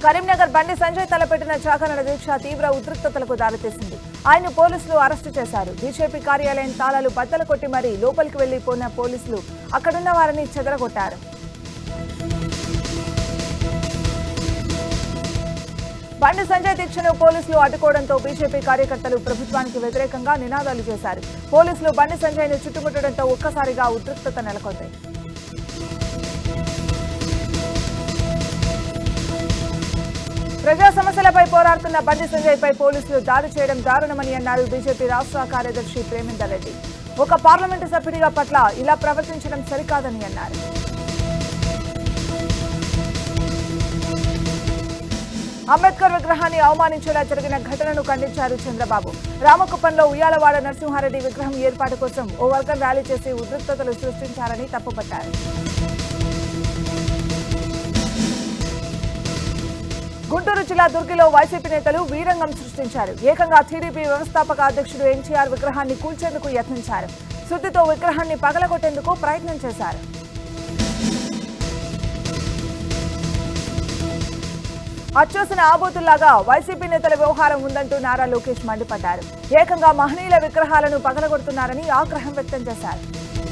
కరీంనగర్ బండి సంజయ్ తలపెట్టిన చాకనడ దీక్ష తీవ్ర ఉద్రిక్తతలకు దారితీసింది ఆయన పోలీసులు అరెస్టు చేశారు బీజేపీ కార్యాలయం తాళాలు బద్దలు కొట్టి మరీ లోపలికి వెళ్లిపోయిన పోలీసులు అక్కడున్న వారిని చెదరగొట్టారు బండి సంజయ్ దీక్షను పోలీసులు అడ్డుకోవడంతో బీజేపీ కార్యకర్తలు ప్రభుత్వానికి వ్యతిరేకంగా నినాదాలు చేశారు పోలీసులు బండి సంజయ్ను చుట్టుముట్టడంతో ఒక్కసారిగా ఉద్రిక్తత నెలకొంది ప్రజా సమస్యలపై పోరాడుతున్న బండి సంజయ్ పై పోలీసులు దాడి చేయడం దారుణమని అన్నారు బీజేపీ రాష్ట్ర కార్యదర్శి ప్రేమేందర్ రెడ్డి ఒక పార్లమెంటు సభ్యుడిగా పట్ల ఇలా ప్రవర్తించడం సరికాదని అన్నారు అంబేద్కర్ విగ్రహాన్ని అవమానించేలా జరిగిన ఘటనను ఖండించారు చంద్రబాబు రామకుప్పంలో ఉయ్యాలవాడ నరసింహారెడ్డి విగ్రహం ఏర్పాటు కోసం ఓ వర్గం ర్యాలీ చేసి ఉద్రిక్తతలు సృష్టించారని తప్పుపట్టారు గుంటూరు జిల్లా దుర్గిలో వైసీపీ నేతలు వీరంగం సృష్టించారు ఏకంగా టీడీపీ వ్యవస్థాపక అధ్యక్షుడు ఎన్టీఆర్ విగ్రహాన్ని కూల్చేందుకు యత్నించారు శుద్ధితో విగ్రహాన్ని పగలగొట్టేందుకు ప్రయత్నం చేశారు అచ్చోసిన ఆబోతుల్లాగా వైసీపీ నేతల వ్యవహారం ఉందంటూ నారా లోకేష్ మండిపడ్డారు ఏకంగా మహనీయుల విగ్రహాలను పగలగొడుతున్నారని ఆగ్రహం వ్యక్తం చేశారు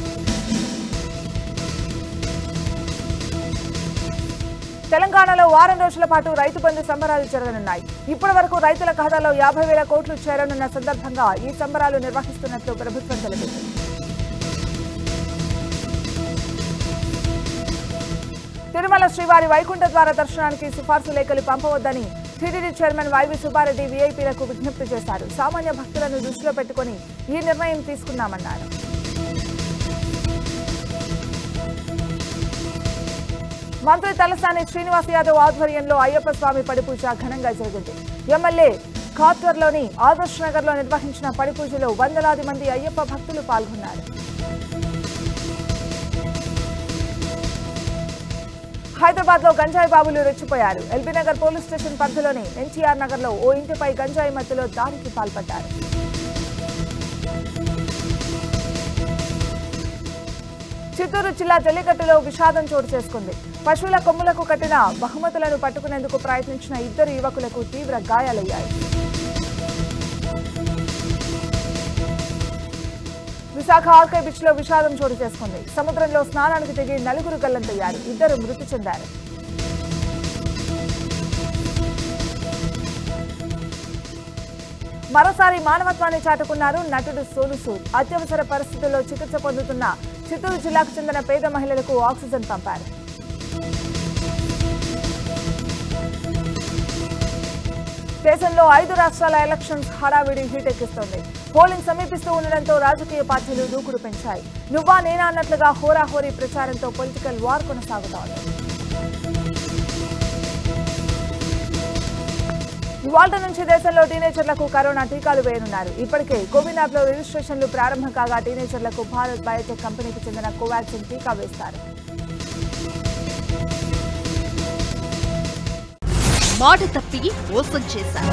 తెలంగాణలో వారం రోజుల పాటు రైతు బంధు సంబరాలు జరగనున్నాయి ఇప్పటి వరకు రైతుల ఖాతాలో యాభై వేల కోట్లు చేరనున్న సందర్భంగా ఈ సంబరాలు నిర్వహిస్తున్నట్లు ప్రభుత్వం తెలిపింది తిరుమల శ్రీవారి వైకుంఠ ద్వార దర్శనానికి సిఫార్సు లేఖలు పంపవద్దని టీటీడీ చైర్మన్ వైవి సుబ్బారెడ్డి వీఐపీలకు విజ్ఞప్తి చేశారు సామాన్య భక్తులను దృష్టిలో పెట్టుకుని ఈ నిర్ణయం తీసుకున్నామన్నారు మంత్రి తలసాని శ్రీనివాస్ యాదవ్ ఆధ్వర్యంలో అయ్యప్ప స్వామి పడిపూజ ఘనంగా జరిగింది ఎమ్మెల్యే ఖాత్వర్లోని ఆదర్శ్ నగర్ లో నిర్వహించిన పడిపూజలో వందలాది మంది అయ్యప్ప భక్తులు పాల్గొన్నారు హైదరాబాద్ లో గంజాయి బాబులు రెచ్చిపోయారు ఎల్బీ నగర్ పోలీస్ స్టేషన్ పరిధిలోని ఎన్టీఆర్ నగర్ లో ఓ ఇంటిపై గంజాయి మత్తులో దాడికి పాల్పడ్డారు చిత్తూరు జిల్లా జల్లికట్టులో విషాదం చోటు చేసుకుంది పశువుల కొమ్ములకు కట్టిన బహుమతులను పట్టుకునేందుకు ప్రయత్నించిన ఇద్దరు యువకులకు తీవ్ర గాయాలయ్యాయి విశాఖ ఆర్కే బీచ్ లో విషాదం చోటు చేసుకుంది సముద్రంలో స్నానానికి దిగి నలుగురు గల్లంతయ్యారు ఇద్దరు మృతి చెందారు మరోసారి మానవత్వాన్ని చాటుకున్నారు నటుడు సోను సూద్ అత్యవసర పరిస్థితుల్లో చికిత్స పొందుతున్న చిత్తూరు జిల్లాకు చెందిన పేద మహిళలకు ఆక్సిజన్ పంపారు దేశంలో ఐదు రాష్ట్రాల ఎలక్షన్స్ హడావిడి హీటెక్కిస్తోంది పోలింగ్ సమీపిస్తూ ఉండడంతో రాజకీయ పార్టీలు దూకుడు పెంచాయి నువ్వా నేనా అన్నట్లుగా హోరాహోరీ ప్రచారంతో పొలిటికల్ వార్ కొనసాగుతోంది ఇవాళ నుంచి దేశంలో టీనేజర్లకు కరోనా టీకాలు వేయనున్నారు ఇప్పటికే కోవిన్ యాప్ లో రిజిస్ట్రేషన్లు ప్రారంభం కాగా టీనేజర్లకు భారత్ బయోటెక్ కంపెనీకి చెందిన కోవాక్సిన్ టీకా వేస్తారు మాట తప్పి మోసం చేశారు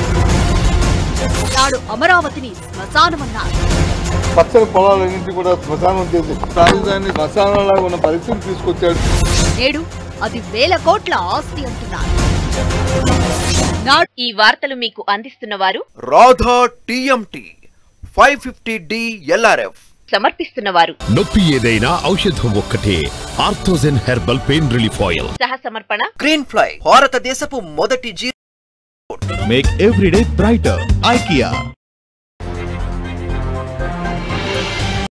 నాడు అమరావతిని శ్మశానమన్నారు పచ్చని పొలాలన్నింటి కూడా శ్మశానం చేసి రాజధాని శ్మశానంలాగా ఉన్న పరిస్థితిని తీసుకొచ్చాడు నేడు అది వేల కోట్ల ఆస్తి అంటున్నారు నాడు ఈ వార్తలు మీకు అందిస్తున్న వారు Radha TMT five fifty D LRF సమర్పిస్తున్న వారు నొప్పి ఏదైనా ఔషధం ఒక్కటే Orthogen herbal pain relief oil సహ సమర్పణ గ్రీన్ ఫ్లై భారతదేశపు మొదటి జీ Make every day brighter. IKEA.